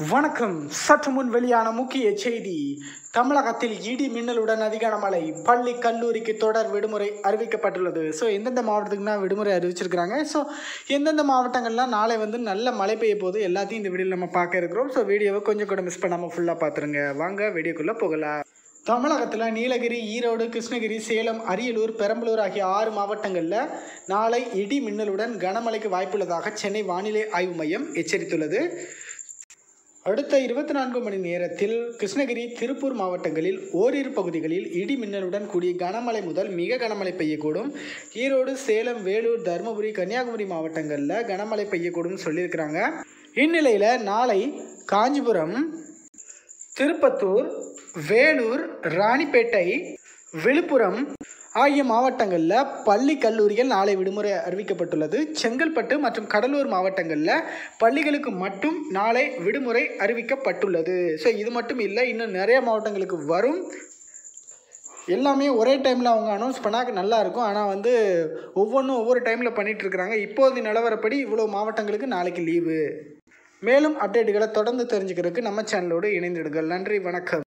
வணக்கம் சற்று முன் வெளியான முக்கிய செய்தி தமிழகத்தில் இடி மின்னலுடன் அதிகான மழை பள்ளி கல்லூரிக்கு தொடர் விடுமுறை அறிவிக்கப்பட்டுள்ளது ஸோ எந்தெந்த மாவட்டத்துக்குனா விடுமுறை அறிவிச்சிருக்கிறாங்க ஸோ எந்தெந்த மாவட்டங்கள்லாம் நாளை வந்து நல்ல மழை பெய்ய போது எல்லாத்தையும் இந்த வீடியோவில் நம்ம பார்க்க இருக்கிறோம் ஸோ வீடியோவை கொஞ்சம் கூட மிஸ் பண்ணாமல் ஃபுல்லாக பார்த்துருங்க வாங்க வீடியோக்குள்ளே போகலாம் தமிழகத்தில் நீலகிரி ஈரோடு கிருஷ்ணகிரி சேலம் அரியலூர் பெரம்பலூர் ஆகிய ஆறு மாவட்டங்களில் நாளை இடி மின்னலுடன் கனமழைக்கு வாய்ப்புள்ளதாக சென்னை வானிலை ஆய்வு மையம் எச்சரித்துள்ளது அடுத்த இருபத்தி நான்கு மணி நேரத்தில் கிருஷ்ணகிரி திருப்பூர் மாவட்டங்களில் ஓரிரு பகுதிகளில் இடி மின்னலுடன் கூடிய கனமழை முதல் மிக கனமழை பெய்யக்கூடும் ஈரோடு சேலம் வேலூர் தருமபுரி கன்னியாகுமரி மாவட்டங்களில் கனமழை பெய்யக்கூடும் சொல்லியிருக்கிறாங்க இந்நிலையில் நாளை காஞ்சிபுரம் திருப்பத்தூர் வேலூர் ராணிப்பேட்டை விழுப்புரம் ஆகிய மாவட்டங்களில் பள்ளி கல்லூரிகள் நாளை விடுமுறை அறிவிக்கப்பட்டுள்ளது செங்கல்பட்டு மற்றும் கடலூர் மாவட்டங்களில் பள்ளிகளுக்கு மட்டும் நாளை விடுமுறை அறிவிக்கப்பட்டுள்ளது ஸோ இது மட்டும் இல்லை இன்னும் நிறைய மாவட்டங்களுக்கு வரும் எல்லாமே ஒரே டைமில் அவங்க அனௌன்ஸ் பண்ணால் நல்லா இருக்கும் ஆனால் வந்து ஒவ்வொன்றும் ஒவ்வொரு டைமில் பண்ணிகிட்டு இருக்கிறாங்க இப்போது நிலவரப்படி இவ்வளோ மாவட்டங்களுக்கு நாளைக்கு லீவு மேலும் அப்டேட்டுகளை தொடர்ந்து தெரிஞ்சுக்கிறதுக்கு நம்ம சேனலோடு இணைந்திடுங்கள் நன்றி வணக்கம்